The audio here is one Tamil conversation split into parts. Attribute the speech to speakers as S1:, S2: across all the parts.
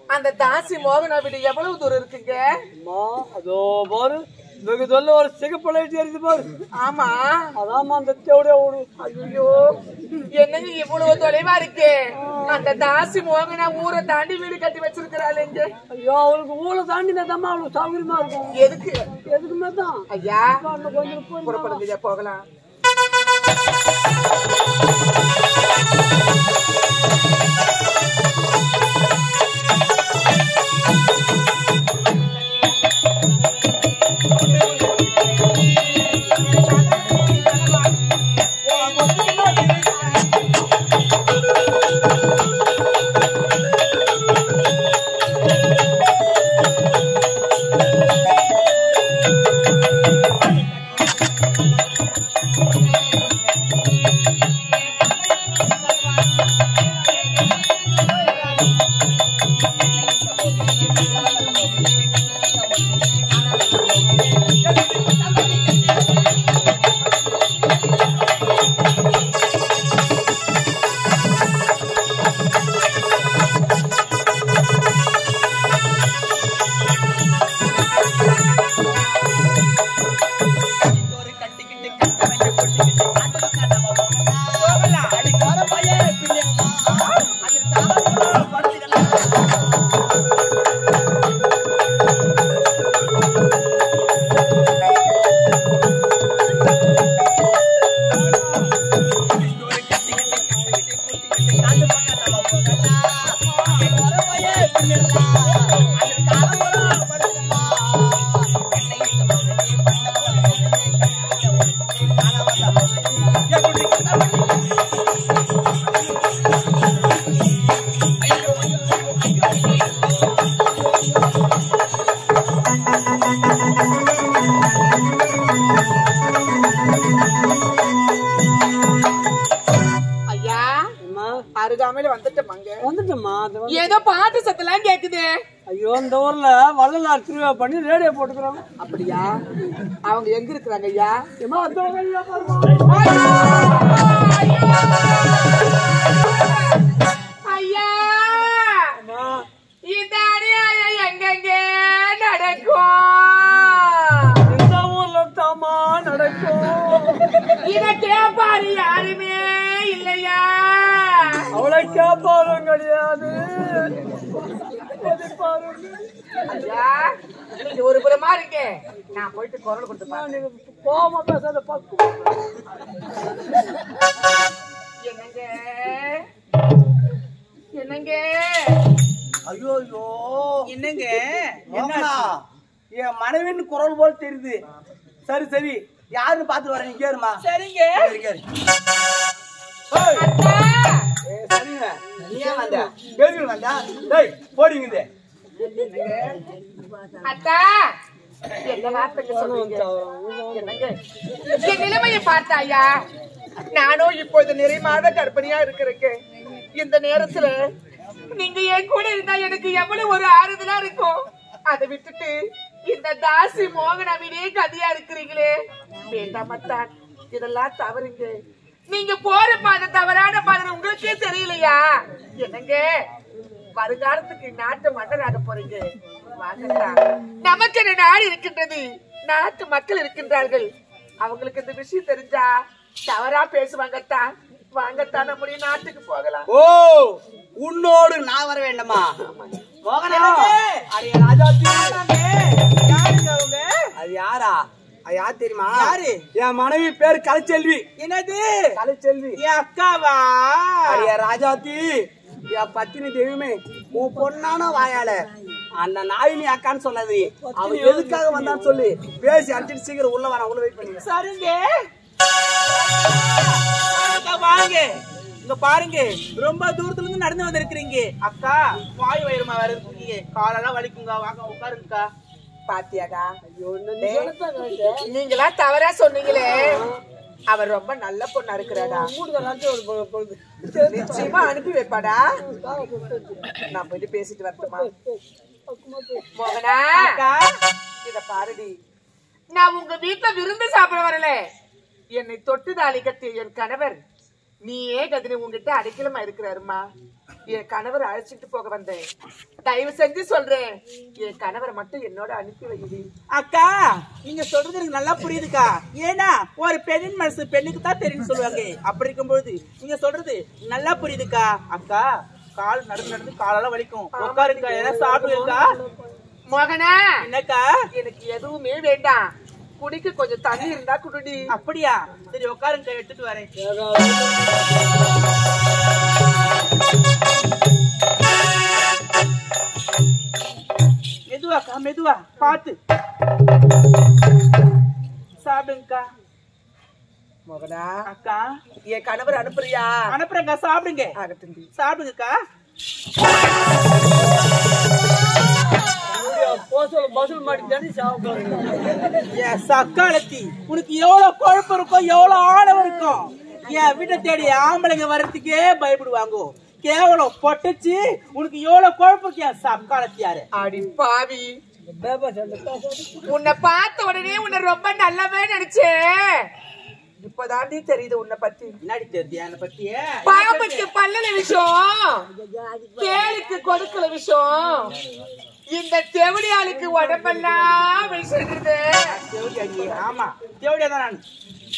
S1: அந்த தாசி மோகனா வீடு எவ்வளவு தூரம் இருக்குங்க
S2: அம்மா அதோ பாரு வெகு தொல்ல ஒரு சிகப்பு லைட் எரியுது பாரு
S1: ஆமா
S2: அதாம்மா அந்த தேவடைய ஓடு
S1: ஐயோ என்னங்க இவ்வளவு தொலைவா இருக்கு அந்த தாசி மோகனா ஊரை தாண்டி வீடு கட்டி வச்சிருக்கிறாள் இங்க
S2: ஐயோ அவளுக்கு ஊழ தாண்டினா தான் அவளுக்கு சௌகரியமா இருக்கும்
S1: எதுக்கு
S2: எதுக்குமே தான்
S1: ஐயா
S2: அந்த கொஞ்சம் போய்
S1: புறப்படுங்க போகலாம் ஐயா
S2: அம்மா
S1: அருகாமையில வந்துட்டோமாங்க
S2: வந்துட்டம்மா அது வந்து
S1: ஏதோ பாட்டு சத்தெல்லாம் கேக்குது
S2: ஐயோ இந்த ஊர்ல வள்ளலார் திருவிழா பண்ணி ரேடியோ போட்டுக்கிறோம்
S1: அப்படியா அவங்க எங்க இருக்கிறாங்க ஐயா
S2: ஏமா அந்த வழியா பாரும்மா.
S1: ஐயா
S2: அம்மா,
S1: இந்த அநியாயம் எங்கெங்க நடக்கும்
S2: இந்த ஊர்ல தாமா நடக்கும்
S1: இத கேப்பாரு யாருமே இல்லையா
S2: அவளை கேப்பாரும் கிடையாது மதிப்பாரும் கிடையாது.
S1: ஐயா நீங்க ஒரு புறமா இருக்க நான் போயிட்டு குரல் கொடுத்து பாருங்க
S2: நீங்க கோவமா பேசாத பக்கம்
S1: என்னங்க என்னங்க
S3: ஐயோ ஐயோ
S1: என்னங்க
S3: மோகனா என் மனைவின்னு குரல் போல் தெரியுது சரி சரி யாருன்னு பார்த்து வரேன் நீ கேருமா
S1: சரிங்க
S3: சரி கேரு
S1: அத்தா
S3: ஏய், சரிங்க நீ ஏன் வந்த கேள்வி வந்தா டேய் போடிங்க இது
S1: அத்தா என்ன வார்த்தைங்க சொல்றீங்க என்னங்க என் நிலைமையை பார்த்தாயா நானும் இப்போது நிறை மாத கர்ப்பிணியா இருக்கிறேன் இந்த நேரத்துல நீங்க என் கூட இருந்தா எனக்கு எவ்வளவு ஒரு ஆறுதலா இருக்கும் அதை விட்டுட்டு இந்த தாசி மோகனவினே கதையா இருக்கிறீங்களே வேண்டாம் அத்தான் இதெல்லாம் தவறுங்க நீங்க போற பாதை தவறான பாதை உங்களுக்கே தெரியலையா என்னங்க வருங்காலத்துக்கு நாட்டு மன்னராக போறீங்க வாங்கத்தா நமக்கு என்ன நாடு இருக்கின்றது நாட்டு மக்கள் இருக்கின்றார்கள் அவங்களுக்கு இந்த விஷயம் தெரிஞ்சா தவறா பேசுவாங்கத்தா வாங்கத்தான் நம்முடைய நாட்டுக்கு போகலாம்
S3: ஓ உன்னோடு நான் வர வேண்டாமா மோகனா அடைய ராஜாத்தி அது யாரா அது யார் தெரியுமா
S1: யாரு?
S3: என் மனைவி பேரு கலைச்செல்வி
S1: என்னது
S3: கலைச்செல்வி
S1: என் அக்காவா
S3: அடைய ராஜாத்தி என் பத்தினி தெய்வமே உன் பொண்ணான வாயால அந்த நாய் நீ அக்கான்னு சொல்லாது அவன் எதுக்காக வந்தான்னு சொல்லு பேசி அடிச்சிட்டு சீக்கிரம் உள்ள வர உள்ள வெயிட் பண்ணி
S1: சரிங்க அக்கா, வாங்க இங்க பாருங்க ரொம்ப தூரத்துல இருந்து நடந்து வந்திருக்கிறீங்க அக்கா வாய் வயிறுமா வேற இருக்கீங்க காலெல்லாம் வலிக்குங்க வாங்க உட்காருங்கக்கா பாத்தியாடா நீங்களா தவறா சொன்னீங்களே அவர் ரொம்ப நல்ல பொண்ணா இருக்கிறாடா நிச்சயமா அனுப்பி வைப்பாடா நான் போயிட்டு பேசிட்டு வரட்டுமா மோகனா இத பாருடி நான் உங்க வீட்டுல விருந்து சாப்பிட வரல என்னை தொட்டு தாலி கட்டிய என் கணவர் நீயே கதினி உங்ககிட்ட அடைக்கலமா இருக்கிறாருமா என் கணவர் அழைச்சிட்டு போக வந்தேன் தயவு செஞ்சு சொல்றேன் என் கணவரை மட்டும் என்னோட அனுப்பி வைடி
S4: அக்கா நீங்க சொல்றது எனக்கு நல்லா புரியுதுக்கா ஏன்னா ஒரு பெண்ணின் மனசு பெண்ணுக்கு தான் தெரியும்னு சொல்லுவாங்க அப்படி இருக்கும்போது நீங்க சொல்றது நல்லா புரியுதுக்கா அக்கா கால் நடந்து நடந்து காலெல்லாம் வலிக்கும் உட்காருக்கா ஏதாவது சாப்பிடுங்கக்கா
S1: மகனா
S4: என்னக்கா
S1: எனக்கு எதுவுமே வேண்டாம் குடிக்க கொஞ்சம் தண்ணி இருந்தா குடுடி
S4: அப்படியா சரி உட்காருங்க எடுத்துட்டு வரேன் மெதுவாக்கா மெதுவா பார்த்து சாப்பிடுங்கக்கா
S1: மகனா
S4: அக்கா
S1: என் கணவர் அனுப்புறியா
S4: அனுப்புறேங்க சாப்பிடுங்க
S1: ஆகட்டும் டி.
S4: சாப்பிடுங்கக்கா
S2: போசல் பசுல் மாட்டி தண்ணி சாப்பிடுவாங்க
S4: என் சக்காலத்தி உனக்கு எவ்வளவு குழப்பம் இருக்கும் எவ்வளவு ஆழம் இருக்கும் என் வீட்டை தேடி ஆம்பளைங்க வர்றதுக்கே பயப்படுவாங்க கேவலம் பொட்டச்சு உனக்கு எவ்வளவு குழப்பம் இருக்கு என் சக்காலத்தியாரு
S1: அடி பாவி
S2: பேப்பா சண்டை
S1: உன்னை பார்த்த உடனே உன்னை ரொம்ப நல்லவே நினைச்சேன் இப்பதாண்டி தெரியுது உன்னை பத்தி
S4: என்னடி தெரியுது என்னை பத்திய
S1: பாம்புக்கு பல்லல விஷம் கேளுக்கு கொடுக்கல விஷம் இந்த தெவடியாளுக்கு உடம்பெல்லாம் விஷஇருக்குது
S4: ஆமா தேவடியா தான் நான்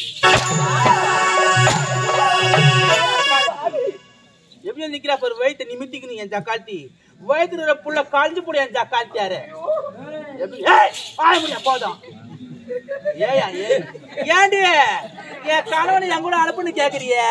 S4: எப்படி நிக்கிறா பாரு வயிற்று நிமித்திக்கணும் என் ஜக்காத்தி வயிற்றுல இருக்கிற புள்ள காஞ்சி போடு என் ஜக்காத்தியாரு எப்படி ஏய், வாய முடியா போதும் ஏயா ஏய் ஏண்டி என் கணவனை என் கூட அனுப்புன்னு கேக்குறியே